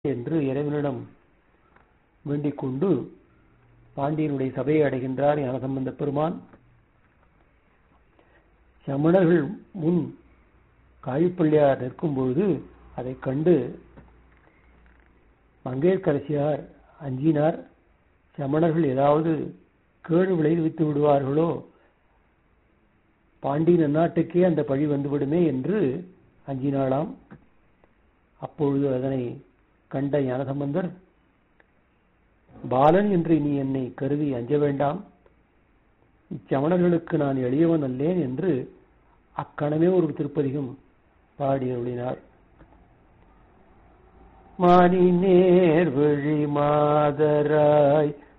என்று இறைவனிடம் வேண்டிக் கொண்டு பாண்டியனுடைய சபையை அடைகின்றார் ஞானசம்பந்த பெருமான் சமணர்கள் முன் காழிப்பள்ளியார் நிற்கும் பொழுது அதைக் கண்டு மங்கையர்க்கரசியார் அஞ்சினார் சமணர்கள் ஏதாவது கேடு விளைவித்து விடுவார்களோ பாண்டி நன்னாட்டுக்கே அந்த பழி வந்துவிடுமே என்று அஞ்சினாளாம் அப்பொழுது அதனை கண்ட ஞானசம்பந்தர் பாலன் என்று நீ என்னை கருதி அஞ்ச வேண்டாம் இச்சமணர்களுக்கு நான் எளியவன் அல்லேன் என்று அக்கணமே ஒரு திருப்பதிகம் பாடி அருளினார் மானி நேர் வழி மாதராய்